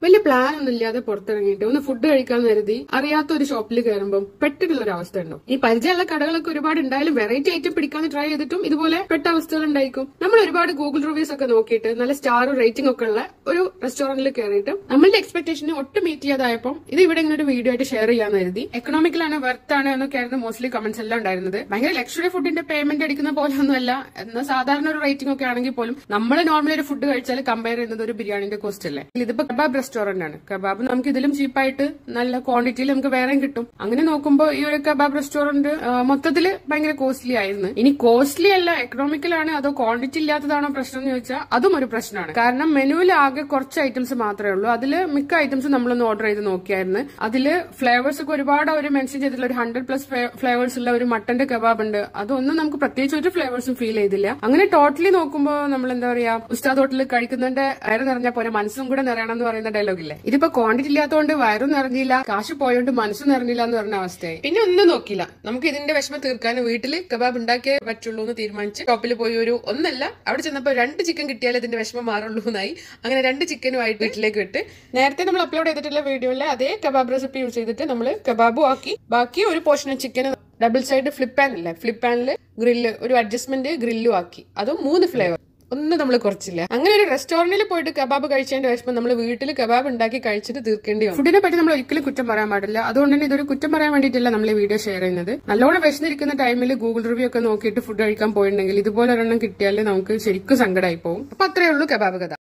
വലിയ പ്ലാൻ ഒന്നും ഇല്ലാതെ പുറത്തിറങ്ങിയിട്ട് ഒന്ന് ഫുഡ് കഴിക്കാൻ കരുതി അറിയാത്ത ഒരു ഷോപ്പിൽ കയറുമ്പോൾ പെട്ടിട്ടുള്ള ഒരു അവസ്ഥ ഉണ്ടാവും ഈ പരിചയമുള്ള കടകളൊക്കെ ഒരുപാട് ഉണ്ടായാലും വെറൈറ്റി ഐറ്റം പിടിക്കാൻ ട്രൈ ചെയ്തിട്ടും ഇതുപോലെ പെട്ട അവസ്ഥകൾ ഉണ്ടായിരിക്കും നമ്മൾ ഒരുപാട് ഗൂഗിൾ റിവ്യൂസ് ഒക്കെ നോക്കിയിട്ട് നല്ല സ്റ്റാർ റേറ്റിംഗ് ഒക്കെ ഉള്ള ഒരു റെസ്റ്റോറന്റിൽ കയറിയിട്ട് നമ്മളുടെ എക്സ്പെക്ടേഷനെ ഒട്ടും മീറ്റ് ചെയ്യാതായപ്പോൾ ഇത് ഇവിടെ ഇങ്ങനെ ഒരു വീഡിയോ ആയിട്ട് ഷെയർ ചെയ്യാന്ന് കരുതി എക്കണോമിക്കലാണ് വർത്ത് ആണ് എന്നൊക്കെയായിരുന്നു മോസ്റ്റ്ലി കമന്റ്സ് എല്ലാം ഉണ്ടായിരുന്നത് ഭയങ്കര ലക്ഷറി ഫുഡിന്റെ പേയ്മെന്റ് അടിക്കുന്ന പോലെ ഒന്നുമല്ല എന്നാൽ സാധാരണ ഒരു റേറ്റിംഗ് ഒക്കെ ആണെങ്കിൽ പോലും നമ്മൾ നോർമലി ഒരു ഫുഡ് കഴിച്ചാൽ കമ്പയർ ചെയ്യുന്നത് ഒരു ബിരിയാണിന്റെ കോസ്റ്റ് അല്ലേ ഇതിപ്പോ കബാബ് റെസ്റ്റോറന്റ് ആണ് കബാബ് നമുക്ക് ഇതിലും ചീപ്പായിട്ട് നല്ല ക്വാണ്ടിറ്റിയിൽ നമുക്ക് വേറെയും കിട്ടും അങ്ങനെ നോക്കുമ്പോൾ ഈ ഒരു കബാബ് റെസ്റ്റോറന്റ് മൊത്തത്തിൽ ഭയങ്കര കോസ്റ്റ്ലി ആയിരുന്നു ഇനി കോസ്റ്റ്ലി അല്ല എക്കണോമിക്കലാണ് അതോ ക്വാണ്ടിറ്റി ഇല്ലാത്തതാണോ പ്രശ്നം എന്ന് ചോദിച്ചാൽ അതും ഒരു പ്രശ്നമാണ് കാരണം മെനുവിൽ ആകെ കുറച്ച് ഐറ്റംസ് മാത്രമേ ഉള്ളൂ അതിൽ മിക്ക ഐറ്റംസ് നമ്മളൊന്ന് ഓർഡർ ചെയ്ത് നോക്കിയായിരുന്നു അതിൽ ഫ്ലേവേഴ്സ് ഒക്കെ ഒരുപാട് അവർ മെൻഷൻ ചെയ്തിട്ടുള്ള ഒരു ഹൺഡ്രഡ് പ്ലസ് ഫ്ലേവേഴ്സ് ഉള്ള ഒരു മട്ടന്റെ കബാബ് ഉണ്ട് അതൊന്നും നമുക്ക് പ്രത്യേകിച്ച് ഒരു ഫ്ലേവേഴ്സും ഫീൽ ചെയ്തില്ല അങ്ങനെ ടോട്ടലി നോക്കുമ്പോൾ നമ്മൾ എന്താ പറയാ ഉസ്താദ് ഹോട്ടലിൽ കഴിക്കുന്നതിന്റെ വയറ് നിറഞ്ഞ പോലെ മനസ്സും കൂടെ നിറയണം എന്ന് പറയുന്ന ഡയലോഗ് ഇല്ലേ ഇതിപ്പോ ക്വാണ്ടിറ്റി ഇല്ലാത്തതുകൊണ്ട് വയറും നിറഞ്ഞില്ല കാശ് പോയോണ്ട് മനസ്സും നിറഞ്ഞില്ല എന്ന് പറഞ്ഞ അവസ്ഥയായി പിന്നെ ഒന്നും നോക്കില്ല നമുക്ക് ഇതിന്റെ വിഷമം തീർക്കാൻ വീട്ടിൽ കബാബ് ഉണ്ടാക്കിയേ പറ്റുള്ളൂ എന്ന് തീരുമാനിച്ച് ഷോപ്പിൽ പോയി ഒരു ഒന്നല്ല അവിടെ ചെന്നപ്പോൾ രണ്ട് ചിക്കൻ കിട്ടിയാലേ ഇതിന്റെ വിഷമം മാറുള്ളൂ എന്നായി അങ്ങനെ രണ്ട് ചിക്കനുമായിട്ട് വീട്ടിലേക്ക് വിട്ട് നേരത്തെ നമ്മൾ അപ്ലോഡ് ചെയ്തിട്ടുള്ള വീഡിയോയിലെ അതേ കബാബ് റെസിപ്പി യൂസ് ചെയ്തിട്ട് നമ്മൾ കബാബും ആക്കി ബാക്കി ഒരു portion chicken double side flip pan അല്ലേ ഫ്ലിപ്പ് പാനിൽ ഗ്രില്ല് ഒരു അഡ്ജസ്റ്റ്മെന്റ് ഗ്രില്ലും ആക്കി അതും മൂന്ന് ഫ്ലേവർ ഒന്നും നമ്മൾ കുറച്ചില്ല അങ്ങനെ ഒരു റെസ്റ്റോറന്റിൽ പോയിട്ട് കബാബ് കഴിച്ചതിന്റെ വിഷമം നമ്മൾ വീട്ടിൽ കബാബ് ഉണ്ടാക്കി കഴിച്ചിട്ട് തീർക്കേണ്ടി വന്നു ഫുഡിനെ പറ്റി നമ്മൾ ഒരിക്കലും കുറ്റം പറയാൻ പാടില്ല അതുകൊണ്ട് തന്നെ ഇതൊരു കുറ്റം പറയാൻ വേണ്ടിയിട്ടല്ല നമ്മൾ ഈ വീഡിയോ ഷെയർ ചെയ്യുന്നത് നല്ലോണം വിശന്നിരിക്കുന്ന ടൈമിൽ ഗൂഗിൾ റിവ്യൂ ഒക്കെ നോക്കിയിട്ട് ഫുഡ് കഴിക്കാൻ പോയിട്ടുണ്ടെങ്കിൽ ഇതുപോലെ ഒരെണ്ണം കിട്ടിയാൽ നമുക്ക് ശരിക്കും സങ്കടമായി പോകും അപ്പൊ അത്രയേ ഉള്ളൂ കബാബ് കഥ